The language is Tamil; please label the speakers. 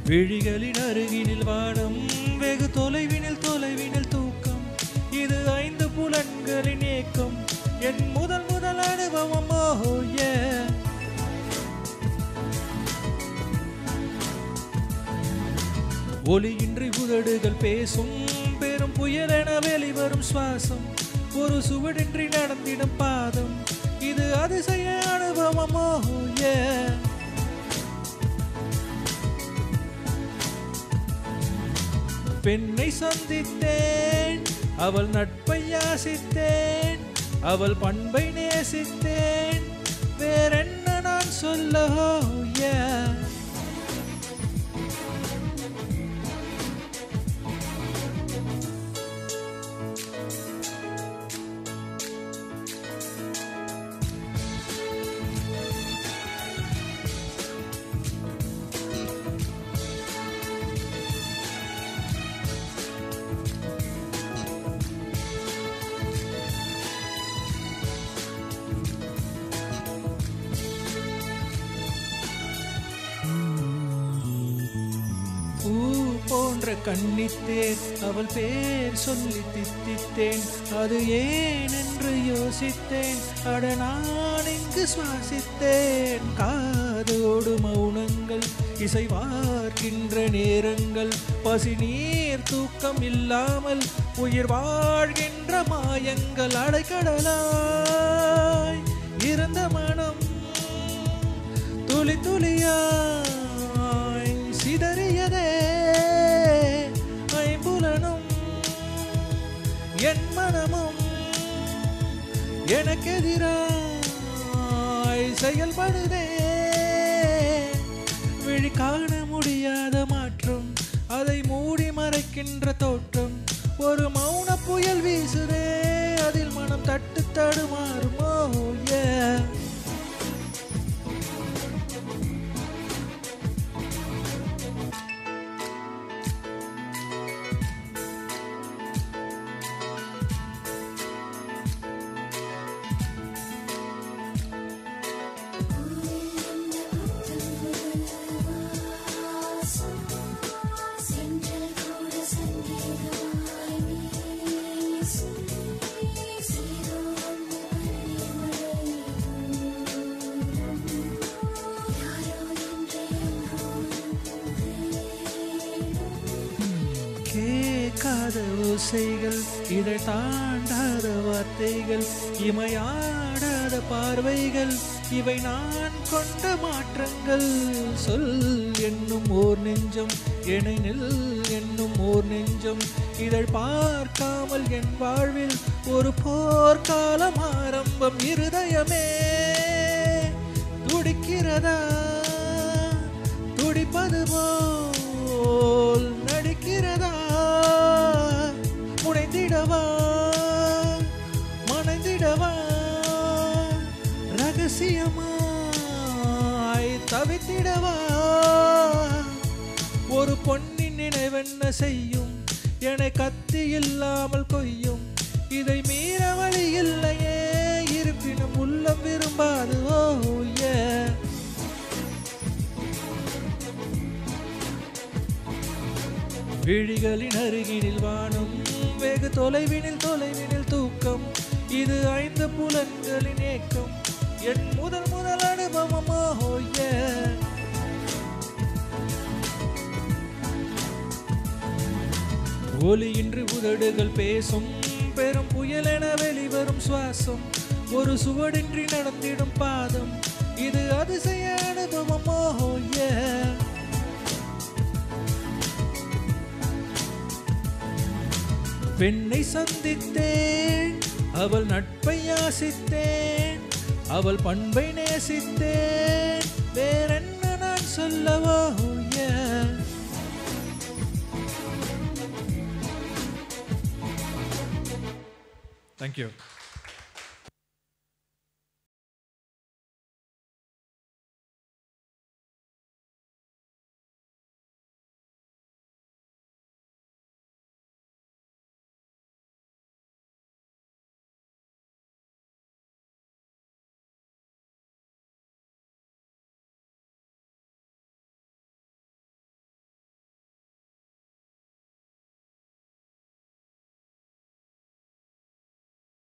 Speaker 1: விழிகளின் அருகினில் வானம் வெகு தொலைவினில் தொலைவினில் தூக்கம் இது ஐந்து புலன்களின் ஏக்கம் என் முதல் முதல் அனுபவம் ஓஹோ ஏ ஒலியின்றி உதடுகள் பேசும் பெரும் புயலென வெளிவரும் சுவாசம் ஒரு சுவடின்றி நடந்திடும் பாதம் இது அதிசய அனுபவமோ ஏ பெண்ணை சந்தித்தேன் அவள் நட்பை யாசித்தேன் அவள் பண்பை நேசித்தேன் வேறென்ன நான் சொல்ல ஏ பூ போன்ற கண்ணித்தேன் அவள் பேர் சொல்லி தித்தித்தேன் அது ஏன் என்று யோசித்தேன் அட நான் இங்கு சுவாசித்தேன் காதோடு மௌனங்கள் இசைவார்க்கின்ற நேரங்கள் பசி நீர் தூக்கம் இல்லாமல் உயிர் வாழ்கின்ற மாயங்கள் அடைக்கடலாய் இருந்த மனம் துளி துளியாய் சிதறியதே ஐம்புலனும் என் மனமும் எனக்கெதிராய் செயல்படுதே விழி காண முடியாத மாற்றம் அதை மூடி மறைக்கின்ற தோற்றம் ஒரு மௌன புயல் வீசுதே அதில் மனம் தட்டு தடுமாறுமோ ஏ
Speaker 2: சென்றல் கூட சங்கீதமாய் வீசும். சீரோ வந்து பனிமழை யாரோ என்றே
Speaker 1: கேட்காத ஓசைகள் இதை தாண்டாத வார்த்தைகள் இமையாடாத பார்வைகள் இவை நான் கொண்ட மாற்றங்கள் சொல் என்னும் ஓர் நெஞ்சம் எனை நில் என்னும் ஓர் நெஞ்சம் இதழ் பார்க்காமல் என் வாழ்வில் ஒரு போர்க்காலம் ஆரம்பம் இருதயமே துடிக்கிறதா துடிப்பது போல் நடிக்கிறதா முனைந்திடவா மனைந்திடவா ரகசியமாய் தவித்திடவா ஒரு பொன்னின் நினைவென்ன செய்யும் என கத்தி இல்லாமல் கொய்யும் இதை மீற வழி இல்லையே இருப்பினும் உள்ளம் விரும்பாது ஓ ஏ விழிகளின் அருகினில் வானம் வெகு தொலைவினில் தொலைவினில் தூக்கம் இது ஐந்து புலன்களின் ஏக்கம் என் முதல் முதல் அனுபவமோ ஏ ஒலியின்றி உதடுகள் பேசும் பெரும் புயலென வெளிவரும் சுவாசம் ஒரு சுவடின்றி நடந்திடும் பாதம் இது அதிசய அனுபவமோ ஏ பெண்ணை சந்தித்தேன் அவள் நட்பை யாசித்தேன் அவள் பண்பை நேசித்தேன் வேறென்ன நான் சொல்லவோ ஏன் தேங்க்யூ